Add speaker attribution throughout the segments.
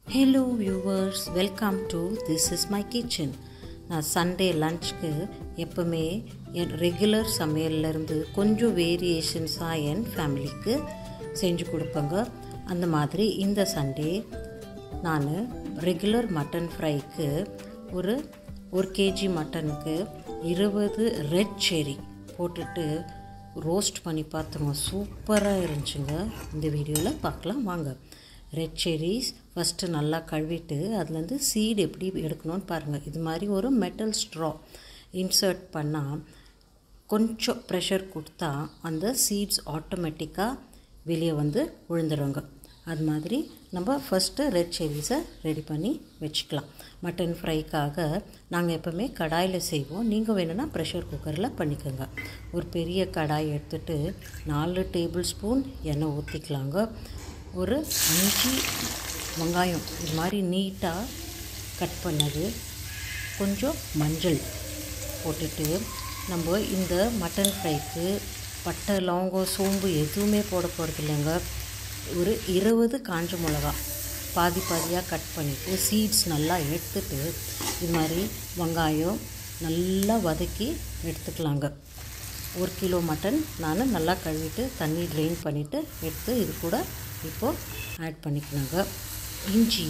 Speaker 1: hello viewers welcome to this is my kitchen நான் Sunday லன்ச்சுக்கு எப்போவுமே என் ரெகுலர் சமையல்லேருந்து கொஞ்சம் வேரியேஷன்ஸாக என் ஃபேமிலிக்கு செஞ்சு கொடுப்பேங்க அந்த மாதிரி இந்த சண்டே நான் ரெகுலர் மட்டன் ஃப்ரைக்கு ஒரு ஒரு கேஜி மட்டனுக்கு இருபது ரெட் செரி போட்டுட்டு ரோஸ்ட் பண்ணி பார்த்தோங்க சூப்பராக இருந்துச்சுங்க இந்த வீடியோவில் பார்க்கலாம் வாங்க ரெட் செரிஸ் ஃபஸ்ட்டு நல்லா கழுவிட்டு அதுலேருந்து சீடு எப்படி எடுக்கணும்னு பாருங்கள் இது மாதிரி ஒரு மெட்டல் ஸ்ட்ரா இன்சர்ட் பண்ணால் கொஞ்சம் ப்ரெஷர் கொடுத்தா அந்த சீட்ஸ் ஆட்டோமேட்டிக்காக வெளியே வந்து விழுந்துருங்க அது மாதிரி நம்ம ஃபஸ்ட்டு ரெட் செரிஸை ரெடி பண்ணி வச்சுக்கலாம் மட்டன் ஃப்ரைக்காக நாங்கள் எப்போவுமே கடாயில் செய்வோம் நீங்கள் வேணும்னா ப்ரெஷர் குக்கரில் பண்ணிக்கோங்க ஒரு பெரிய கடாய் எடுத்துகிட்டு நாலு டேபிள் ஸ்பூன் எண்ணெய் ஊற்றிக்கலாங்க ஒரு அஞ்சு வெங்காயம் இது மாதிரி நீட்டாக கட் பண்ணது கொஞ்சம் மஞ்சள் போட்டுட்டு நம்ம இந்த மட்டன் ஃப்ரைக்கு பட்டை லவங்கம் சோம்பு எதுவுமே போட போகிறது இல்லைங்க ஒரு இருபது காஞ்ச மிளகா பாதி பாதியாக கட் பண்ணிவிட்டு சீட்ஸ் நல்லா எடுத்துட்டு இது மாதிரி வெங்காயம் நல்லா வதக்கி எடுத்துக்கலாங்க ஒரு கிலோ மட்டன் நான் நல்லா கழுவிட்டு தண்ணி ட்ரெயின் பண்ணிவிட்டு எடுத்து இது கூட இப்போது ஆட் பண்ணிக்கலாங்க இஞ்சி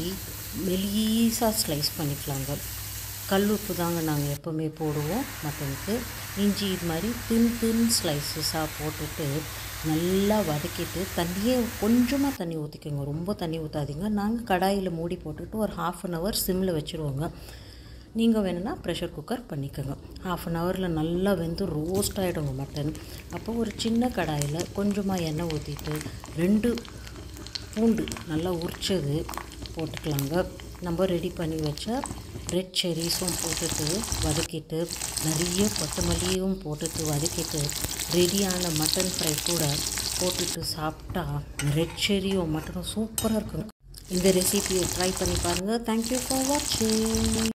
Speaker 1: மெலீஸாக ஸ்லைஸ் பண்ணிக்கலாங்க கல் உப்பு தாங்க நாங்கள் எப்போவுமே போடுவோம் மட்டனுக்கு இஞ்சி இது மாதிரி தின் தின் ஸ்லைசஸாக போட்டுட்டு நல்லா வதக்கிட்டு தண்ணியே கொஞ்சமாக தண்ணி ஊற்றிக்கோங்க ரொம்ப தண்ணி ஊற்றாதீங்க நாங்கள் கடாயில் மூடி போட்டுட்டு ஒரு ஹாஃப் அன் ஹவர் சிம்மில் வச்சுருவோங்க நீங்கள் வேணும்னா ப்ரெஷர் குக்கர் பண்ணிக்கோங்க ஹாஃப் அன் ஹவரில் நல்லா வெந்து ரோஸ்ட் ஆகிடுங்க மட்டன் அப்போ ஒரு சின்ன கடாயில் கொஞ்சமாக எண்ணெய் ஊற்றிட்டு ரெண்டு பூண்டு நல்லா உரிச்சது போட்டுக்கலாங்க நம்ம ரெடி பண்ணி வச்ச ரெட் செரிஸும் போட்டுட்டு வதக்கிட்டு நிறைய கொத்தமல்லியும் போட்டுட்டு வதக்கிட்டு ரெடியான மட்டன் ஃப்ரை கூட போட்டுட்டு சாப்பிட்டா ரெட் செரியும் மட்டனும் சூப்பராக இருக்கும் இந்த ரெசிபியை ட்ரை பண்ணி பாருங்கள் தேங்க்யூ ஃபார் வாட்சிங்